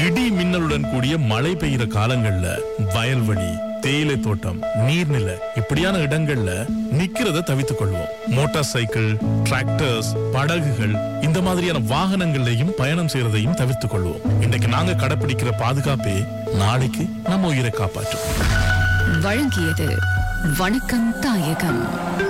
இடி மின்னலுடன் கூடிய மழை பெய்யுற காலங்கள்ல வயல்வெளி தேயிலை தோட்டம் நீர்நிலை இப்படியான இடங்கள்ல நிக்கிறத தவித்துக் கொள்வோம் மோட்டார் சைக்கிள் டிராக்டர்ஸ் படகுகள் இந்த மாதிரியான வாகனங்கள்லையும் பயணம் செய்யறதையும் தவிர்த்துக் கொள்வோம் இன்னைக்கு நாங்க கடைபிடிக்கிற பாதுகாப்பே நாளைக்கு நம்ம உயிரை காப்பாற்றும் வழங்கியது வணக்கம் தாயகம்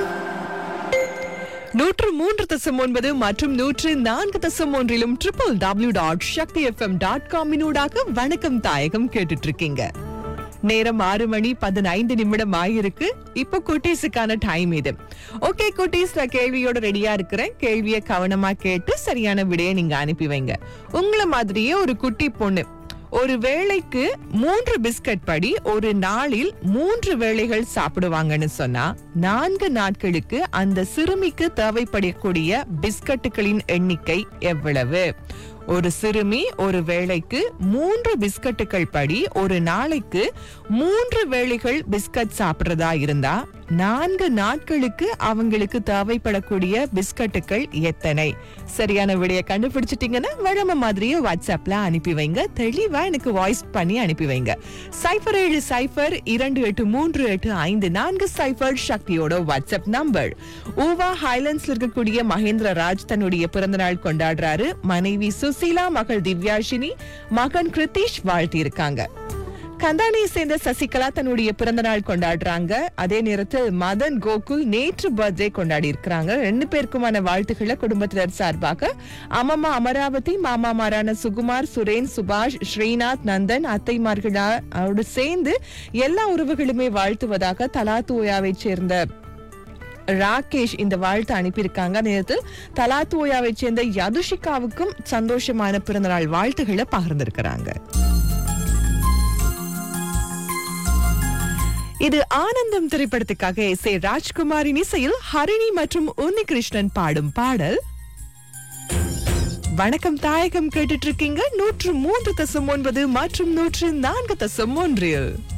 நூற்று மூன்று தசம் ஒன்பது மற்றும் நூற்று நான்கு தசம் ஒன்றிலும் triple W dot Sakthi FM dot காமினூடாக வணக்கம் தாயகம் கேட்டுட்டு இருக்கீங்க நேரம் ஆறு மணி பதினைந்து நிமிடம் ஆயிருக்கு இப்போ குட்டீஸுக்கான டைம் இது ஓகே குட்டீஸ் நான் கேள்வியோட ரெடியா இருக்கிறேன் கேள்வியை கவனமா கேட்டு சரியான விடையை நீங்க அனுப்பி வைங்க உங்களை மாதிரியே ஒரு குட்டி பொண்ணு ஒரு வேளைக்கு மூன்று பிஸ்கட் படி ஒரு நாளில் மூன்று வேளைகள் சாப்பிடுவாங்கன்னு சொன்னா நான்கு நாட்களுக்கு அந்த சிறுமிக்கு தேவைப்படக்கூடிய பிஸ்கட்டுகளின் எண்ணிக்கை எவ்வளவு ஒரு சிறுமி ஒரு வேளைக்கு மூன்று பிஸ்கட்டுகள் படி ஒரு நாளைக்கு மூன்று வேளைகள் பிஸ்கட் சாப்பிடுறதா இருந்தா நான்கு நாட்களுக்கு அவங்களுக்கு தேவைப்படக்கூடிய பிஸ்கட்டுகள் எத்தனை சரியான விடையை கண்டுபிடிச்சிட்டீங்கன்னா வழம மாதிரியே வாட்ஸ்அப்ல அனுப்பி வைங்க தெளிவா எனக்கு வாய்ஸ் பண்ணி அனுப்பி வைங்க சைஃபர் ஏழு சைஃபர் இரண்டு எட்டு மூன்று எட்டு ஐந்து நான்கு சைஃபர் சக்தியோட வாட்ஸ்அப் நம்பர் ஊவா ஹைலண்ட்ஸ்ல இருக்கக்கூடிய மகேந்திர ராஜ் தன்னுடைய பிறந்தநாள் கொண்டாடுறாரு மனைவி சுசீலா மகள் திவ்யாஷினி மகன் கிருத்தீஷ் வாழ்த்தி இருக்காங்க கந்தானியை சேர்ந்த சசிகலா தன்னுடைய பிறந்த நாள் கொண்டாடுறாங்க அதே நேரத்தில் மதன் கோகுல் நேற்று பர்த்டே கொண்டாடி இருக்கிறாங்க ரெண்டு பேருக்குமான வாழ்த்துக்களை குடும்பத்தினர் சார்பாக அம்மம்மா அமராவதி மாமாமாரான சுகுமார் சுரேன் சுபாஷ் ஸ்ரீநாத் நந்தன் அத்தைமார்களோடு சேர்ந்து எல்லா உறவுகளுமே வாழ்த்துவதாக தலாத்தூயாவை சேர்ந்த ராகேஷ் இந்த வாழ்த்து அனுப்பியிருக்காங்க அதே நேரத்தில் தலாத்தூயாவை சேர்ந்த யதுஷிகாவுக்கும் சந்தோஷமான பிறந்தநாள் வாழ்த்துக்களை பகிர்ந்திருக்கிறாங்க இது ஆனந்தம் திரைப்படத்துக்காக எஸ் ஏ ராஜ்குமாரின் இசையில் ஹரிணி மற்றும் உன்னிகிருஷ்ணன் பாடும் பாடல் வணக்கம் தாயகம் கேட்டுட்டு இருக்கீங்க நூற்று மூன்று தசம் ஒன்பது மற்றும் நூற்று நான்கு தசம் ஒன்றில்